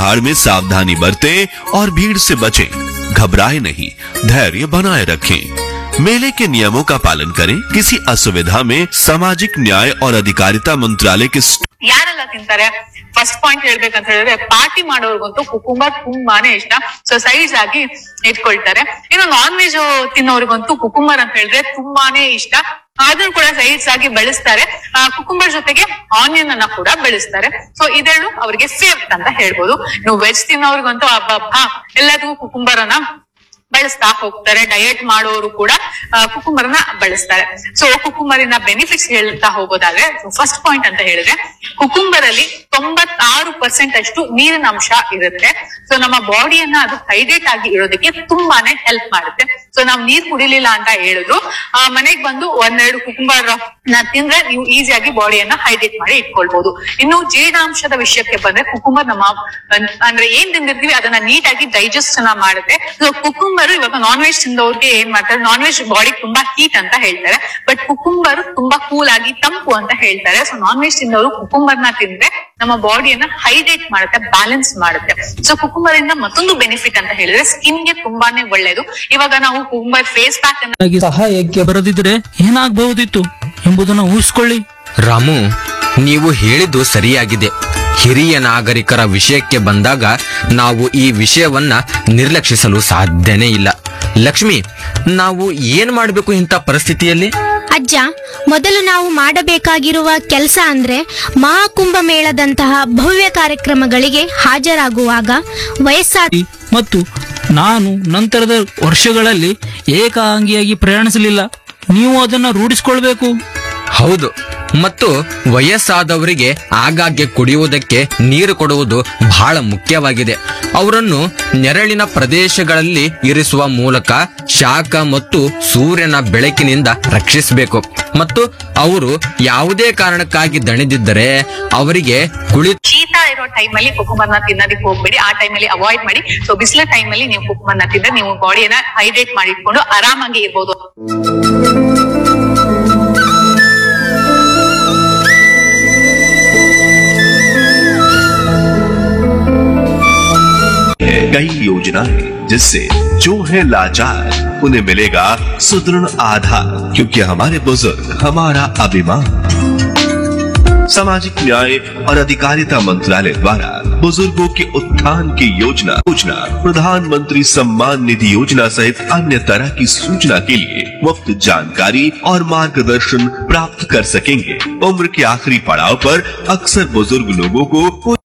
भाड़ में सावधानी बरतें और भीड़ से बचें घबराए नहीं धैर्य बनाए रखें मेले के नियमों का पालन करें किसी असुविधा में सामाजिक न्याय और अधिकारिता मंत्रालय के ಯಾರೆಲ್ಲ ತಿಂತಾರೆ ಫಸ್ಟ್ ಪಾಯಿಂಟ್ ಹೇಳ್ಬೇಕಂತ ಹೇಳಿದ್ರೆ ಪಾರ್ಟಿ ಮಾಡೋರ್ಗಂತೂ ಕುಕುಂಬರ್ ತುಂಬಾನೇ ಇಷ್ಟ ಸೊ ಸೈಡ್ಸ್ ಆಗಿ ಇಟ್ಕೊಳ್ತಾರೆ ಇನ್ನು ನಾನ್ ವೆಜ್ ತಿನ್ನೋರ್ಗಂತೂ ಕುಕುಂಬರ್ ಅಂತ ಹೇಳಿದ್ರೆ ತುಂಬಾನೇ ಇಷ್ಟ ಅದನ್ನು ಕೂಡ ಸೈಡ್ಸ್ ಆಗಿ ಬೆಳೆಸ್ತಾರೆ ಕುಕುಂಬರ್ ಜೊತೆಗೆ ಆನಿಯನ್ ಅನ್ನ ಕೂಡ ಬೆಳೆಸ್ತಾರೆ ಸೊ ಇದೆರಡು ಅವರಿಗೆ ಫೇವ್ರೆಟ್ ಅಂತ ಹೇಳ್ಬೋದು ಇನ್ನು ವೆಜ್ ತಿನ್ನೋರ್ಗಂತೂ ಹಬ್ಬ ಎಲ್ಲದಕ್ಕೂ ಕುಕುಂಬರ್ ಅನ್ನ ಬಳಸ್ತಾ ಹೋಗ್ತಾರೆ ಡಯಟ್ ಮಾಡೋರು ಕೂಡ ಕುಕುಂಬರ್ನ ಬಳಸ್ತಾರೆ ಸೊ ಕುಕುಂಬರಿನ ಬೆನಿಫಿಟ್ಸ್ ಹೇಳ್ತಾ ಹೋಗೋದಾದ್ರೆ ಫಸ್ಟ್ ಪಾಯಿಂಟ್ ಅಂತ ಹೇಳಿದ್ರೆ ಕುಕುಂಬರ್ ಅಲ್ಲಿ ತೊಂಬತ್ತಾರು ಪರ್ಸೆಂಟ್ ಅಷ್ಟು ನೀರಿನ ಅಂಶ ಇರುತ್ತೆ ಸೊ ನಮ್ಮ ಬಾಡಿಯನ್ನ ಅದು ಹೈಡ್ರೇಟ್ ಆಗಿ ಇರೋದಕ್ಕೆ ತುಂಬಾನೇ ಹೆಲ್ಪ್ ಮಾಡುತ್ತೆ ಸೊ ನಾವು ನೀರ್ ಕುಡಿಲಿಲ್ಲ ಅಂತ ಹೇಳಿದ್ರು ಆ ಮನೆಗ್ ಬಂದು ಒಂದೆರಡು ಕುಕುಂಬರ್ ನ ತಿಂದ್ರೆ ನೀವು ಈಸಿಯಾಗಿ ಬಾಡಿಯನ್ನ ಹೈಡ್ರೇಟ್ ಮಾಡಿ ಇಟ್ಕೊಳ್ಬಹುದು ಇನ್ನು ಜೀರ್ಣಾಂಶದ ವಿಷಯಕ್ಕೆ ಬಂದ್ರೆ ಕುಕುಂಬರ್ ನಮ್ಮ ಅನ್- ಅಂದ್ರೆ ಏನ್ ತಿಂದಿರ್ತೀವಿ ಅದನ್ನ ನೀಟಾಗಿ ಡೈಜೆಸ್ಟ್ ಅನ್ನ ಮಾಡುತ್ತೆ ಸೊ ಕುಕುಂಬರ್ ಇವಾಗ ನಾನ್ ವೆಜ್ ತಿಂದವ್ರಿಗೆ ಏನ್ ಮಾಡ್ತಾರೆ ನಾನ್ ವೆಜ್ ಬಾಡಿ ತುಂಬಾ ಹೀಟ್ ಅಂತ ಹೇಳ್ತಾರೆ ಬಟ್ ಕುಕುಂಬರ್ ತುಂಬಾ ಕೂಲ್ ಆಗಿ ತಂಪು ಅಂತ ಹೇಳ್ತಾರೆ ಸೊ ನಾನ್ ವೆಜ್ ತಿಂದವರು ಕುಕುಂಬರ್ನ ತಿಂದ್ರೆ ನಮ್ಮ ಬಾಡಿಯನ್ನ ಹೈಡ್ರೇಟ್ ಮಾಡುತ್ತೆ ಬ್ಯಾಲೆನ್ಸ್ ಮಾಡುತ್ತೆ ಸೊ ಕುಕುಂಬರ್ ಇಂದ ಮತ್ತೊಂದು ಬೆನಿಫಿಟ್ ಅಂತ ಹೇಳಿದ್ರೆ ಸ್ಕಿನ್ ಗೆ ತುಂಬಾನೇ ಒಳ್ಳೇದು ಇವಾಗ ನಾವು ಕುಕುಂಬರ್ ಫೇಸ್ ಪ್ಯಾಕ್ ಅನ್ನ ಆಗಿ ಸಹಾಯಕ್ಕೆ ಬರದಿದ್ರೆ ಏನಾಗಬಹುದಿತ್ತು ಎಂಬುದನ್ನು ಊಹಿಸ್ಕೊಳ್ಳಿ ರಾಮು ನೀವು ಹೇಳಿದ್ದು ಸರಿಯಾಗಿದೆ ಹಿರಿಯ ನಾಗರಿಕರ ವಿಷಯಕ್ಕೆ ಬಂದಾಗ ನಾವು ಈ ವಿಷಯವನ್ನ ನಿರ್ಲಕ್ಷಿಸಲು ಸಾಧ್ಯನೇ ಇಲ್ಲ ಲಕ್ಷ್ಮಿ ನಾವು ಏನ್ ಮಾಡಬೇಕು ಇಂಥ ಪರಿಸ್ಥಿತಿಯಲ್ಲಿ ಅಜ್ಜ ಮೊದಲು ನಾವು ಮಾಡಬೇಕಾಗಿರುವ ಕೆಲಸ ಅಂದ್ರೆ ಮಹಾಕುಂಭ ಮೇಳದಂತಹ ಭವ್ಯ ಕಾರ್ಯಕ್ರಮಗಳಿಗೆ ಹಾಜರಾಗುವಾಗ ವಯಸ್ಸಾದ ಈ ಮತ್ತು ನಾನು ನಂತರದ ವರ್ಷಗಳಲ್ಲಿ ಏಕಾಂಗಿಯಾಗಿ ಪ್ರಯಾಣಿಸಲಿಲ್ಲ ನೀವು ಅದನ್ನ ರೂಢಿಸಿಕೊಳ್ಬೇಕು ಹೌದು ಮತ್ತು ವಯಸ್ಸಾದವರಿಗೆ ಆಗಾಗ್ಗೆ ಕುಡಿಯುವುದಕ್ಕೆ ನೀರು ಕೊಡುವುದು ಬಹಳ ಮುಖ್ಯವಾಗಿದೆ ಅವರನ್ನು ನೆರಳಿನ ಪ್ರದೇಶಗಳಲ್ಲಿ ಇರಿಸುವ ಮೂಲಕ ಶಾಖ ಮತ್ತು ಸೂರ್ಯನ ಬೆಳಕಿನಿಂದ ರಕ್ಷಿಸಬೇಕು ಮತ್ತು ಅವರು ಯಾವುದೇ ಕಾರಣಕ್ಕಾಗಿ ದಣಿದಿದ್ದರೆ ಅವರಿಗೆ ಕುಳಿ ಶೀತ ಇರೋ ಟೈಮ್ ಅಲ್ಲಿ ಕುಕುಂಬರ್ನ ತಿನ್ನೋದಕ್ಕೆ ಹೋಗ್ಬೇಡಿ ಆ ಟೈಮ್ ಅಲ್ಲಿ ಅವಾಯ್ಡ್ ಮಾಡಿ ಸೊ ಬಿಸಿಲ ಟೈಮ್ ಅಲ್ಲಿ ನೀವು ಕುಕುಂಬರ್ನ ತಿಂದ್ರೆ ನೀವು ಬಾಡಿಯನ್ನ ಹೈಡ್ರೇಟ್ ಮಾಡಿ ಇಟ್ಕೊಂಡು ಆರಾಮಾಗಿ ಇರ್ಬೋದು कई योजनाएं जिससे जो है लाचार उन्हें मिलेगा सुदृढ़ आधार क्योंकि हमारे बुजुर्ग हमारा अभिमान सामाजिक न्याय और अधिकारिता मंत्रालय द्वारा बुजुर्गों के उत्थान की योजना योजना प्रधानमंत्री सम्मान निधि योजना सहित अन्य तरह की सूचना के लिए मुफ्त जानकारी और मार्गदर्शन प्राप्त कर सकेंगे उम्र के आखिरी पड़ाव पर अक्सर बुजुर्ग लोगों को